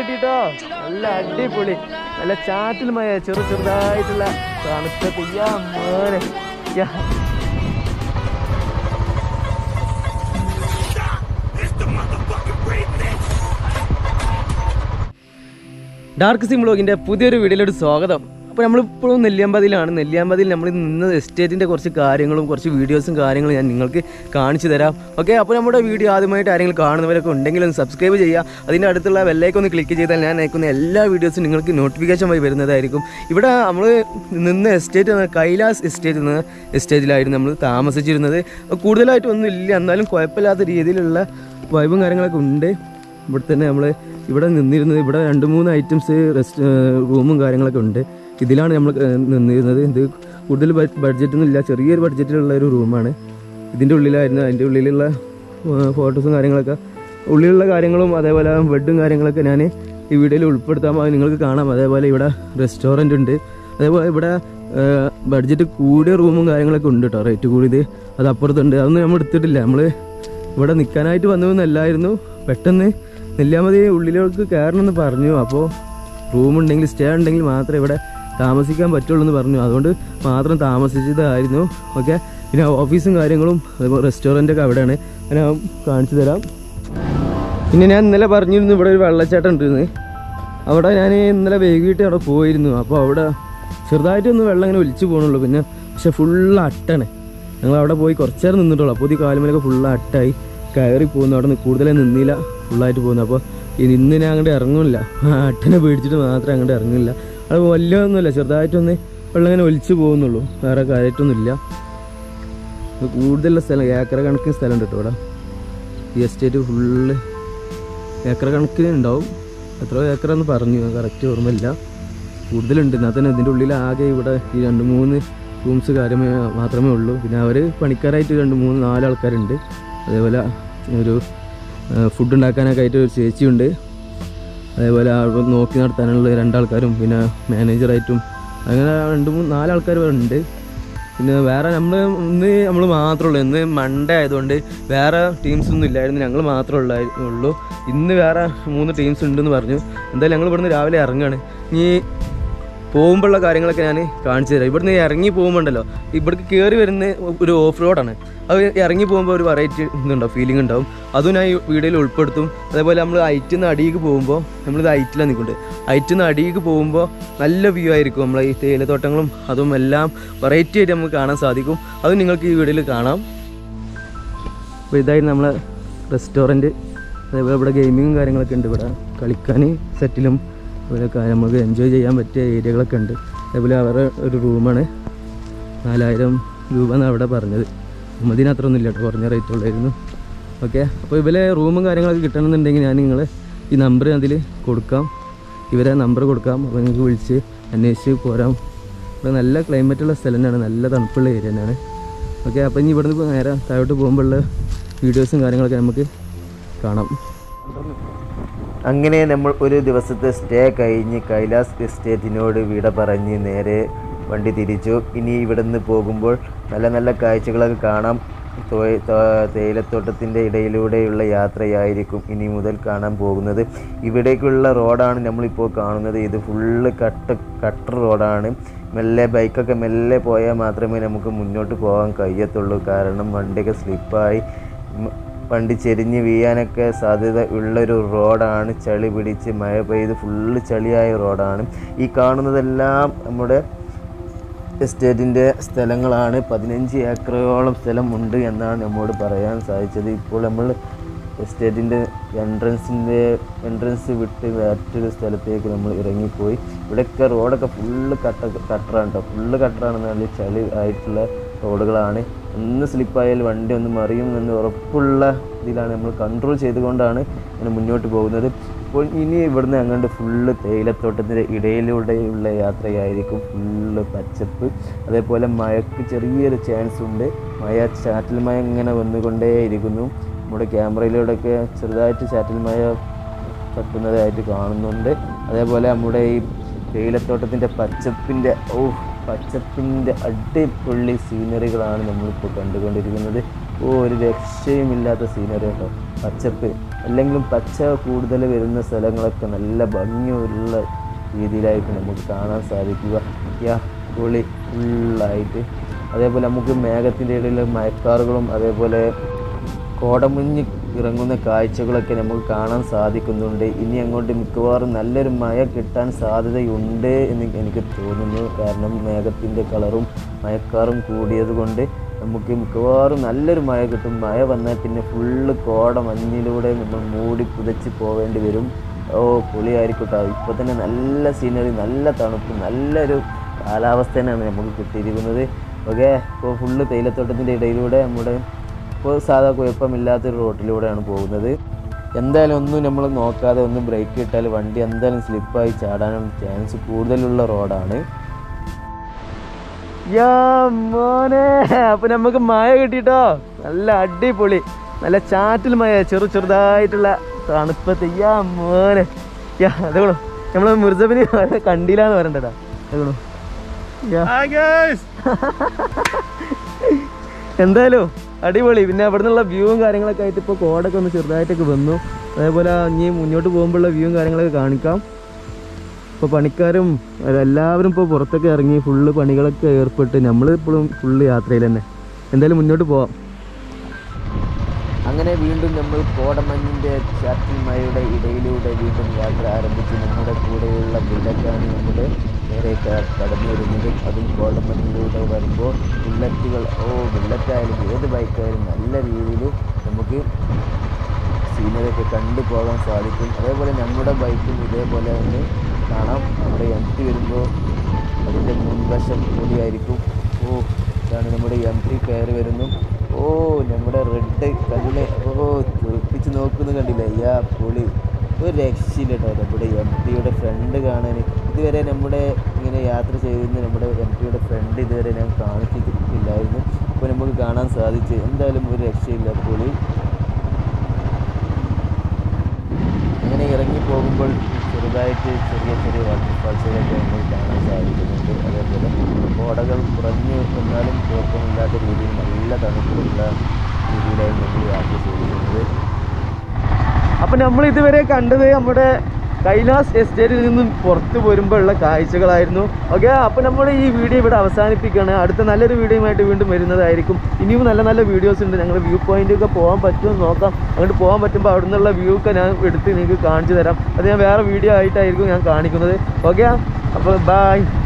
കിട്ടിട്ടോ നല്ല അടിപൊളി നല്ല ചാറ്റിൽ മഴ ചെറു ചെറുതായിട്ടുള്ള തണുത്ത പെയ്യാ മോനെ യാ. ഡാർക്ക് സിം ബ്ലോഗിൻ്റെ പുതിയൊരു വീഡിയോയിലോട്ട് സ്വാഗതം അപ്പോൾ നമ്മളിപ്പോഴും നെല്ലിയാമ്പതിയിലാണ് നെല്ലിയാമ്പതിയിൽ നമ്മൾ നിന്ന് എസ്റ്റേറ്റിൻ്റെ കുറച്ച് കാര്യങ്ങളും കുറച്ച് വീഡിയോസും കാര്യങ്ങളും ഞാൻ നിങ്ങൾക്ക് കാണിച്ചു തരാം ഓക്കെ അപ്പോൾ നമ്മുടെ വീഡിയോ ആദ്യമായിട്ട് ആരെങ്കിലും കാണുന്നവരൊക്കെ ഉണ്ടെങ്കിൽ ഒന്ന് സബ്സ്ക്രൈബ് ചെയ്യുക അതിൻ്റെ അടുത്തുള്ള ബെല്ലൈക്ക് ഒന്ന് ക്ലിക്ക് ചെയ്താൽ ഞാൻ അയക്കുന്ന എല്ലാ വീഡിയോസും നിങ്ങൾക്ക് നോട്ടിഫിക്കേഷൻ വഴി വരുന്നതായിരിക്കും ഇവിടെ നമ്മൾ നിന്ന് എസ്റ്റേറ്റ് എന്ന കൈലാസ് എസ്റ്റേറ്റ് എന്ന എസ്റ്റേറ്റിലായിരുന്നു നമ്മൾ താമസിച്ചിരുന്നത് കൂടുതലായിട്ട് ഒന്നും ഇല്ല എന്നാലും കുഴപ്പമില്ലാത്ത രീതിയിലുള്ള വൈബും കാര്യങ്ങളൊക്കെ ഉണ്ട് ഇവിടെ തന്നെ നമ്മൾ ഇവിടെ നിന്നിരുന്നത് ഇവിടെ രണ്ട് മൂന്ന് ഐറ്റംസ് റെസ്റ്റ് റൂമും കാര്യങ്ങളൊക്കെ ഉണ്ട് ഇതിലാണ് നമ്മൾ നിന്നിരുന്നത് ഇത് കൂടുതൽ ബഡ്ജറ്റൊന്നും ഇല്ല ചെറിയൊരു ബഡ്ജറ്റിലുള്ള ഒരു റൂമാണ് ഇതിൻ്റെ ഉള്ളിലായിരുന്നു അതിൻ്റെ ഉള്ളിലുള്ള ഫോട്ടോസും കാര്യങ്ങളൊക്കെ ഉള്ളിലുള്ള കാര്യങ്ങളും അതേപോലെ ബെഡും കാര്യങ്ങളൊക്കെ ഞാൻ ഈ വീഡിയോയിൽ ഉൾപ്പെടുത്താൻ അത് നിങ്ങൾക്ക് കാണാം അതേപോലെ ഇവിടെ റെസ്റ്റോറൻ്റ് ഉണ്ട് അതേപോലെ ഇവിടെ ബഡ്ജറ്റ് കൂടിയ റൂമും കാര്യങ്ങളൊക്കെ ഉണ്ട് കേട്ടോ റേറ്റ് കൂടിയത് അത് അപ്പുറത്തുണ്ട് അതൊന്നും നമ്മൾ എടുത്തിട്ടില്ല നമ്മൾ ഇവിടെ നിൽക്കാനായിട്ട് വന്നതെന്നല്ലായിരുന്നു പെട്ടെന്ന് നെല്ലിയാമതി ഉള്ളിലേക്ക് കയറണമെന്ന് പറഞ്ഞു അപ്പോൾ റൂമുണ്ടെങ്കിൽ സ്റ്റേ ഉണ്ടെങ്കിൽ മാത്രമേ ഇവിടെ താമസിക്കാൻ പറ്റുള്ളൂ എന്ന് പറഞ്ഞു അതുകൊണ്ട് മാത്രം താമസിച്ചതായിരുന്നു ഓക്കെ പിന്നെ ഓഫീസും കാര്യങ്ങളും അതേപോലെ റെസ്റ്റോറൻ്റൊക്കെ അവിടെയാണ് ഞാൻ കാണിച്ചു തരാം പിന്നെ ഞാൻ ഇന്നലെ പറഞ്ഞിരുന്നു ഇവിടെ ഒരു വെള്ളച്ചാട്ടം ഉണ്ടെന്ന് അവിടെ ഞാൻ ഇന്നലെ വൈകിട്ട് അവിടെ പോയിരുന്നു അപ്പോൾ അവിടെ ചെറുതായിട്ടൊന്ന് വെള്ളം ഇങ്ങനെ ഒലിച്ചു പോകണുള്ളൂ പിന്നെ പക്ഷെ ഫുള്ള് അട്ടാണ് ഞങ്ങൾ അവിടെ പോയി കുറച്ച് നേരം നിന്നിട്ടുള്ളൂ അപ്പോൾ ഈ കാലുമലൊക്കെ ഫുള്ള് അട്ടായി കയറി പോകുന്നു അവിടെ നിന്ന് കൂടുതലേ നിന്നില്ല ഫുള്ളായിട്ട് പോകുന്നു അപ്പോൾ ഇന്ന് ഞാൻ അങ്ങോട്ട് ഇറങ്ങില്ല അട്ടനെ പേടിച്ചിട്ട് മാത്രമേ അങ്ങോട്ട് ഇറങ്ങില്ല അത് വലിയൊന്നുമില്ല ചെറുതായിട്ടൊന്ന് വെള്ളം ഇങ്ങനെ ഒലിച്ചു പോകുന്നുള്ളൂ വേറെ കാര്യമായിട്ടൊന്നുമില്ല ഇത് കൂടുതലുള്ള സ്ഥലം ഏക്കർ കണക്കിന് സ്ഥലം ഉണ്ട് കേട്ടോ ഇവിടെ ഈ എസ്റ്റേറ്റ് ഫുള്ള് ഏക്കർ കണക്കിന് ഉണ്ടാവും എത്ര ഏക്കറാന്ന് പറഞ്ഞു കറക്റ്റ് ഓർമ്മയില്ല കൂടുതലുണ്ട് എന്നാൽ തന്നെ ഇതിൻ്റെ ഉള്ളിൽ ആകെ ഇവിടെ ഈ രണ്ട് മൂന്ന് റൂംസ് കാര്യമേ മാത്രമേ ഉള്ളൂ പിന്നെ അവർ പണിക്കാരായിട്ട് രണ്ട് മൂന്ന് നാല് ആൾക്കാരുണ്ട് അതേപോലെ ഒരു ഫുഡ് ഉണ്ടാക്കാനൊക്കെ ആയിട്ട് ഒരു ചേച്ചിയുണ്ട് അതേപോലെ അവിടെ നോക്കി നടത്താനുള്ള രണ്ടാൾക്കാരും പിന്നെ മാനേജറായിട്ടും അങ്ങനെ രണ്ട് മൂന്ന് നാല് ആൾക്കാർ ഉണ്ട് പിന്നെ വേറെ നമ്മൾ ഇന്ന് നമ്മൾ മാത്രമേ ഉള്ളൂ ഇന്ന് മൺഡേ ആയതുകൊണ്ട് വേറെ ടീംസ് ഒന്നും ഇല്ലായിരുന്നു ഞങ്ങൾ മാത്രമേ ഉള്ള ഉള്ളൂ ഇന്ന് വേറെ മൂന്ന് ടീംസ് ഉണ്ടെന്ന് പറഞ്ഞു എന്തായാലും ഞങ്ങൾ ഇവിടുന്ന് രാവിലെ ഇറങ്ങുകയാണ് ഇനി പോകുമ്പോഴുള്ള കാര്യങ്ങളൊക്കെ ഞാൻ കാണിച്ചു തരാം ഇവിടുന്ന് ഇറങ്ങി പോകുമ്പോണ്ടല്ലോ ഇവിടേക്ക് കയറി വരുന്ന ഒരു ഓഫ് റോഡാണ് അത് ഇറങ്ങി പോകുമ്പോൾ ഒരു വെറൈറ്റി ഇതുണ്ടാവും ഫീലിംഗ് ഉണ്ടാവും അതും ഞാൻ ഈ വീഡിയോയിൽ ഉൾപ്പെടുത്തും അതേപോലെ നമ്മൾ ഐറ്റിൽ നിന്ന് അടിയിലേക്ക് പോകുമ്പോൾ നമ്മളിത് ഐറ്റിലാണ് നിൽക്കുന്നുണ്ട് ഐറ്റിൽ നിന്ന് അടിയിലേക്ക് പോകുമ്പോൾ നല്ല വ്യൂ ആയിരിക്കും നമ്മളെ ഈ തേയിലത്തോട്ടങ്ങളും അതും എല്ലാം വെറൈറ്റി ആയിട്ട് നമുക്ക് കാണാൻ സാധിക്കും അതും നിങ്ങൾക്ക് ഈ വീഡിയോയിൽ കാണാം അപ്പോൾ ഇതായിരുന്നു നമ്മളെ റെസ്റ്റോറൻറ്റ് അതേപോലെ ഇവിടെ ഗെയിമിങ്ങും കാര്യങ്ങളൊക്കെ ഉണ്ട് ഇവിടെ കളിക്കാൻ സെറ്റിലും അതുപോലെ ക- നമുക്ക് എൻജോയ് ചെയ്യാൻ പറ്റിയ ഏരിയകളൊക്കെ ഉണ്ട് അതേപോലെ അവരുടെ ഒരു റൂമാണ് നാലായിരം രൂപ എന്നാണ് അവിടെ പറഞ്ഞത് ഇതിന് അത്ര ഒന്നും ഇല്ല കേട്ടോ കുറഞ്ഞ റേറ്റ് ഉള്ളായിരുന്നു ഓക്കെ അപ്പോൾ ഇവരെ റൂമും കാര്യങ്ങളൊക്കെ കിട്ടണമെന്നുണ്ടെങ്കിൽ ഞാൻ നിങ്ങൾ ഈ നമ്പർ അതിൽ കൊടുക്കാം ഇവരെ നമ്പർ കൊടുക്കാം അപ്പോൾ നിങ്ങൾക്ക് വിളിച്ച് അന്വേഷിച്ച് പോരാം ഇവിടെ നല്ല ക്ലൈമറ്റുള്ള സ്ഥലം തന്നെയാണ് നല്ല തണുപ്പുള്ള ഏരിയ തന്നെയാണ് ഓക്കെ അപ്പോൾ ഇനി ഇവിടുന്ന് ഇപ്പോൾ നേരെ താഴോട്ട് പോകുമ്പോഴുള്ള വീഡിയോസും കാര്യങ്ങളൊക്കെ നമുക്ക് കാണാം അങ്ങനെ നമ്മൾ ഒരു ദിവസത്തെ സ്റ്റേ കഴിഞ്ഞ് കൈലാസ് എസ്റ്റേറ്റിനോട് വിട പറഞ്ഞ് നേരെ വണ്ടി തിരിച്ചു ഇനി ഇവിടുന്ന് പോകുമ്പോൾ നല്ല നല്ല കാഴ്ചകളൊക്കെ കാണാം തോ- തോ- തേയിലത്തോട്ടത്തിൻ്റെ ഇടയിലൂടെയുള്ള യാത്രയായിരിക്കും ഇനി മുതൽ കാണാൻ പോകുന്നത് ഇവിടേക്കുള്ള റോഡാണ് നമ്മളിപ്പോൾ കാണുന്നത് ഇത് ഫുള്ള് കട്ട് കട്ടർ റോഡാണ് മെല്ലെ ബൈക്കൊക്കെ മെല്ലെ പോയാൽ മാത്രമേ നമുക്ക് മുന്നോട്ട് പോകാൻ കഴിയത്തുള്ളൂ കാരണം വണ്ടിയൊക്കെ സ്ലിപ്പായി മ- വണ്ടി ചെരിഞ്ഞ് വീഴാനൊക്കെ സാധ്യത ഉള്ളൊരു റോഡാണ് ചളി പിടിച്ച് മഴ പെയ്ത് ഫുള്ള് ചളിയായ റോഡാണ് ഈ കാണുന്നതെല്ലാം നമ്മുടെ എസ്റ്റേറ്റിൻ്റെ സ്ഥലങ്ങളാണ് പതിനഞ്ച് ഏക്കറോളം സ്ഥലമുണ്ട് എന്നാണ് നമ്മോട് പറയാൻ സാധിച്ചത് ഇപ്പോൾ നമ്മൾ എസ്റ്റേറ്റിൻ്റെ എൻട്രൻസിൻ്റെ എൻട്രൻസ് വിട്ട് മറ്റൊരു സ്ഥലത്തേക്ക് നമ്മൾ ഇറങ്ങിപ്പോയി ഇവിടെയൊക്കെ റോഡൊക്കെ ഫുള്ള് കട്ട കട്ടറാണ് കേട്ടോ ഫുള്ള് കട്ടറാണ് നല്ല ചളി ആയിട്ടുള്ള റോഡുകളാണ് ഒന്ന് സ്ലിപ്പായാൽ വണ്ടി ഒന്ന് മറിയും എന്ന് ഉറപ്പുള്ള ഇതിലാണ് നമ്മൾ കൺട്രോൾ ചെയ്തുകൊണ്ടാണ് ഇങ്ങനെ മുന്നോട്ട് പോകുന്നത് ഇപ്പോൾ ഇനി ഇവിടുന്ന് അങ്ങോട്ട് ഫുള്ള് തേയിലത്തോട്ടത്തിൻ്റെ ഇടയിലൂടെയുള്ള യാത്രയായിരിക്കും ഫുള്ള് പച്ചപ്പ് അതേപോലെ മഴയ്ക്ക് ചെറിയൊരു ചാൻസ് ഉണ്ട് മഴ ചാറ്റൽ മഴ ഇങ്ങനെ വന്നുകൊണ്ടേയിരിക്കുന്നു നമ്മുടെ ക്യാമറയിലൂടെയൊക്കെ ചെറുതായിട്ട് ചാറ്റൽ മഴ തട്ടുന്നതായിട്ട് കാണുന്നുണ്ട് അതേപോലെ നമ്മുടെ ഈ തേയിലത്തോട്ടത്തിൻ്റെ പച്ചപ്പിൻ്റെ ഓ പച്ചപ്പിൻ്റെ അടിപൊളി സീനറികളാണ് നമ്മളിപ്പോൾ കണ്ടുകൊണ്ടിരിക്കുന്നത് ഓ ഒരു രക്ഷയുമില്ലാത്ത സീനറി കേട്ടോ പച്ചപ്പ് അല്ലെങ്കിലും പച്ച കൂടുതൽ വരുന്ന സ്ഥലങ്ങളൊക്കെ നല്ല ഭംഗിയുള്ള രീതിയിലായിട്ട് നമുക്ക് കാണാൻ സാധിക്കുക യാ പൊളി ഫുള്ളായിട്ട് അതേപോലെ നമുക്ക് മേഘത്തിൻ്റെ ഇടയിൽ മയക്കാറുകളും അതേപോലെ കോടമഞ്ഞ് ഇറങ്ങുന്ന കാഴ്ചകളൊക്കെ നമുക്ക് കാണാൻ സാധിക്കുന്നുണ്ട് ഇനി അങ്ങോട്ട് മിക്കവാറും നല്ലൊരു മഴ കിട്ടാൻ സാധ്യതയുണ്ട് എന്ന് എനിക്ക് തോന്നുന്നു കാരണം മേഘത്തിൻ്റെ കളറും മയക്കാറും കൂടിയത് കൊണ്ട് നമുക്ക് മിക്കവാറും നല്ലൊരു മഴ കിട്ടും മഴ വന്നാൽ പിന്നെ ഫുള്ള് കോട മഞ്ഞിലൂടെ നമ്മൾ മൂടി പുതച്ച് പോവേണ്ടി വരും ഓ പൊളിയായിരിക്കട്ടോ ഇപ്പോൾ തന്നെ നല്ല സീനറി നല്ല തണുപ്പ് നല്ലൊരു കാലാവസ്ഥ തന്നെയാണ് നമുക്ക് കിട്ടിയിരിക്കുന്നത് ഓക്കെ ഇപ്പോൾ ഫുള്ള് തേയിലത്തോട്ടത്തിൻ്റെ ഇടയിലൂടെ നമ്മുടെ ഇപ്പോൾ സാധാ കുഴപ്പമില്ലാത്തൊരു റോട്ടിലൂടെയാണ് പോകുന്നത് എന്തായാലും ഒന്നും നമ്മൾ നോക്കാതെ ഒന്ന് ബ്രേക്ക് ഇട്ടാൽ വണ്ടി എന്തായാലും സ്ലിപ്പായി ചാടാനുള്ള ചാൻസ് കൂടുതലുള്ള റോഡാണ് യാ മോനെ അപ്പൊ നമുക്ക് മഴ കിട്ടിട്ടോ നല്ല അടിപൊളി നല്ല ചാറ്റിൽ മഴ ചെറു ചെറുതായിട്ടുള്ള തണുപ്പത്ത് യാ മോനെ യാ അതുകൊള്ളു നമ്മള് മുർജബിന് കണ്ടില്ലാന്ന് പറയണ്ടടാ അതുകൊള്ളു യാ എന്തായാലും അടിപൊളി പിന്നെ അവിടെ നിന്നുള്ള വ്യൂവും കാര്യങ്ങളൊക്കെ ആയിട്ട് ഇപ്പോൾ കോടൊക്കെ ഒന്ന് ചെറുതായിട്ടൊക്കെ വന്നു അതേപോലെ ഇനി മുന്നോട്ട് പോകുമ്പോഴുള്ള വ്യൂവും കാര്യങ്ങളൊക്കെ കാണിക്കാം ഇപ്പോൾ പണിക്കാരും എല്ലാവരും ഇപ്പോൾ പുറത്തൊക്കെ ഇറങ്ങി ഫുള്ള് പണികളൊക്കെ ഏർപ്പെട്ട് നമ്മൾ ഇപ്പോഴും ഫുള്ള് യാത്രയിൽ തന്നെ എന്തായാലും മുന്നോട്ട് പോവാം അങ്ങനെ വീണ്ടും നമ്മൾ കോടമഞ്ഞിൻ്റെ ചാറ്റിൽ മഴയുടെ ഇടയിലൂടെ വീണ്ടും യാത്ര ആരംഭിച്ച് നമ്മുടെ കൂടെയുള്ള ബുള്ളറ്റാണ് നമ്മുടെ നേരെ ക- കടന്നു വരുന്നത് അതും കോടമഞ്ഞിലൂടെ വരുമ്പോൾ ബുള്ളറ്റുകൾ ഓ ബുള്ളറ്റായാലും ഏത് ബൈക്കായാലും നല്ല രീതിയിൽ നമുക്ക് സീനറിയൊക്കെ കണ്ടു പോകാൻ സാധിക്കും അതേപോലെ നമ്മുടെ ബൈക്കും ഇതേപോലെ തന്നെ കാണാം നമ്മുടെ എം ടി വരുമ്പോൾ അതിൻ്റെ മുൻവശം കൂടിയായിരിക്കും ഓ ഇതാണ് നമ്മുടെ എം ടി കയറി വരുന്നു ഓ നമ്മുടെ റെഡ് കല്ല് ഓ തുറപ്പിച്ച് നോക്കുന്നു കണ്ടില്ല യാ പൊളി ഒരു രക്ഷയില്ല കേട്ടോ നമ്മുടെ എം ടിയുടെ ഫ്രണ്ട് കാണാൻ ഇതുവരെ നമ്മുടെ ഇങ്ങനെ യാത്ര ചെയ്തിരുന്ന നമ്മുടെ എം ടിയുടെ ഫ്രണ്ട് ഇതുവരെ ഞാൻ കാണിച്ചിട്ടില്ലായിരുന്നു ഇപ്പോൾ നമുക്ക് കാണാൻ സാധിച്ചു എന്തായാലും ഒരു രക്ഷയില്ല പൊളി അങ്ങനെ ഇറങ്ങി പോകുമ്പോൾ ചെറുതായിട്ട് ചെറിയ ചെറിയ വാട്ടർഫാൾസുകളൊക്കെ നമുക്ക് കാണാൻ സാധിക്കുന്നുണ്ട് അതേപോലെ കോടകൾ കുറഞ്ഞു എന്നാലും കുഴപ്പമില്ലാത്ത രീതിയിൽ നല്ല തണുപ്പുള്ള രീതിയിലായിരുന്നു നമ്മൾ യാത്ര ചെയ്തിരുന്നത് അപ്പം നമ്മൾ ഇതുവരെ കണ്ടത് നമ്മുടെ കൈലാസ് എസ്റ്റേറ്റിൽ നിന്നും പുറത്ത് പോരുമ്പോഴുള്ള കാഴ്ചകളായിരുന്നു ഓക്കെ അപ്പോൾ നമ്മൾ ഈ വീഡിയോ ഇവിടെ അവസാനിപ്പിക്കുകയാണ് അടുത്ത നല്ലൊരു വീഡിയോയുമായിട്ട് വീണ്ടും വരുന്നതായിരിക്കും ഇനിയും നല്ല നല്ല വീഡിയോസ് ഉണ്ട് ഞങ്ങൾ വ്യൂ പോയിന്റൊക്കെ പോകാൻ പറ്റുമോ എന്ന് നോക്കാം അങ്ങോട്ട് പോകാൻ പറ്റുമ്പോൾ അവിടെ നിന്നുള്ള വ്യൂ ഒക്കെ ഞാൻ എടുത്ത് നിങ്ങൾക്ക് കാണിച്ചു തരാം അത് ഞാൻ വേറെ വീഡിയോ ആയിട്ടായിരിക്കും ഞാൻ കാണിക്കുന്നത് ഓക്കെ അപ്പോൾ ബായ്